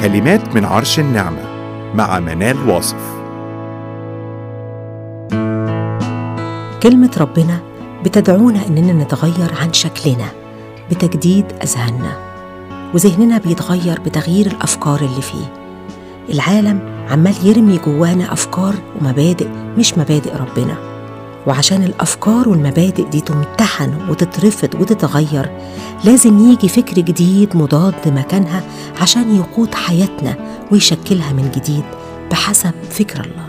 كلمات من عرش النعمة مع منال واصف كلمة ربنا بتدعونا إننا نتغير عن شكلنا بتجديد أذهاننا وذهننا بيتغير بتغيير الأفكار اللي فيه العالم عمال يرمي جوانا أفكار ومبادئ مش مبادئ ربنا وعشان الأفكار والمبادئ دي تمتحن وتترفض وتتغير لازم يجي فكر جديد مضاد مكانها عشان يقود حياتنا ويشكلها من جديد بحسب فكر الله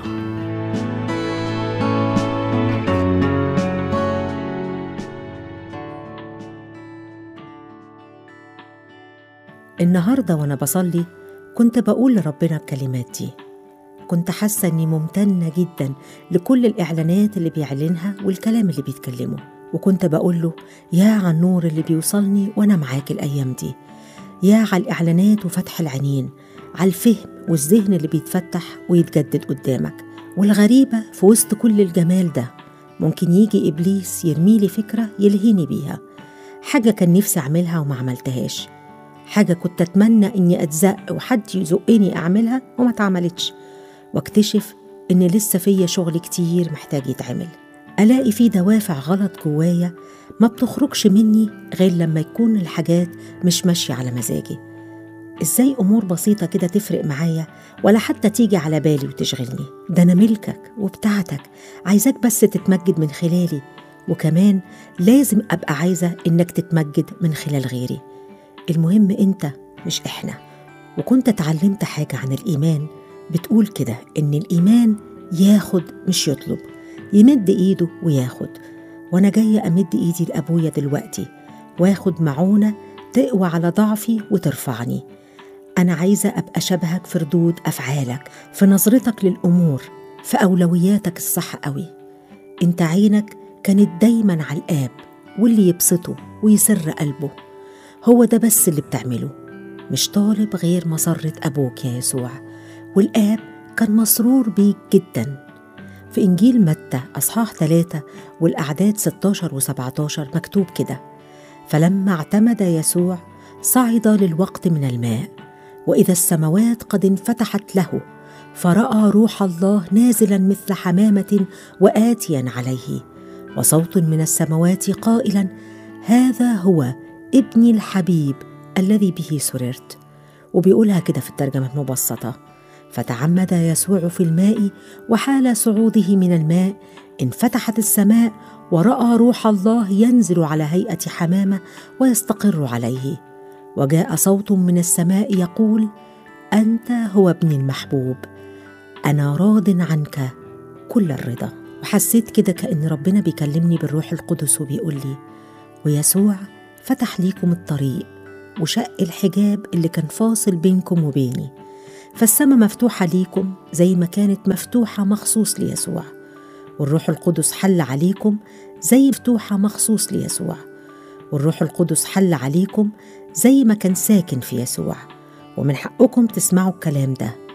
النهارده وانا بصلي كنت بقول لربنا الكلمات دي كنت حاسه اني ممتنه جدا لكل الاعلانات اللي بيعلنها والكلام اللي بيتكلمه وكنت بقول له يا على النور اللي بيوصلني وانا معاك الايام دي يا على الاعلانات وفتح العينين على الفهم والذهن اللي بيتفتح ويتجدد قدامك والغريبه في وسط كل الجمال ده ممكن يجي ابليس يرميلي فكره يلهيني بيها حاجه كان نفسي اعملها وما عملتهاش حاجة كنت أتمنى إني أتزق وحد يزقني أعملها وما اتعملتش واكتشف إن لسه فيا شغل كتير محتاج يتعمل ألاقي في دوافع غلط جوايا ما بتخرجش مني غير لما يكون الحاجات مش ماشية على مزاجي إزاي أمور بسيطة كده تفرق معايا ولا حتى تيجي على بالي وتشغلني ده أنا ملكك وبتاعتك عايزاك بس تتمجد من خلالي وكمان لازم أبقى عايزة إنك تتمجد من خلال غيري المهم انت مش احنا وكنت اتعلمت حاجه عن الايمان بتقول كده ان الايمان ياخد مش يطلب يمد ايده وياخد وانا جايه امد ايدي لابويا دلوقتي واخد معونه تقوى على ضعفي وترفعني انا عايزه ابقى شبهك في ردود افعالك في نظرتك للامور في اولوياتك الصح قوي انت عينك كانت دايما على الاب واللي يبسطه ويسر قلبه هو ده بس اللي بتعمله مش طالب غير مسرة أبوك يا يسوع والآب كان مسرور بيك جدا في إنجيل متى أصحاح ثلاثة والأعداد 16 و 17 مكتوب كده فلما اعتمد يسوع صعد للوقت من الماء وإذا السماوات قد انفتحت له فرأى روح الله نازلا مثل حمامة وآتيا عليه وصوت من السماوات قائلا هذا هو ابني الحبيب الذي به سررت وبيقولها كده في الترجمة المبسطة فتعمد يسوع في الماء وحال صعوده من الماء انفتحت السماء ورأى روح الله ينزل على هيئة حمامة ويستقر عليه وجاء صوت من السماء يقول أنت هو ابني المحبوب أنا راض عنك كل الرضا وحسيت كده كأن ربنا بيكلمني بالروح القدس وبيقول لي ويسوع فتح ليكم الطريق وشق الحجاب اللي كان فاصل بينكم وبيني فالسماء مفتوحة ليكم زي ما كانت مفتوحة مخصوص ليسوع والروح القدس حل عليكم زي مفتوحة مخصوص ليسوع والروح القدس حل عليكم زي ما كان ساكن في يسوع ومن حقكم تسمعوا الكلام ده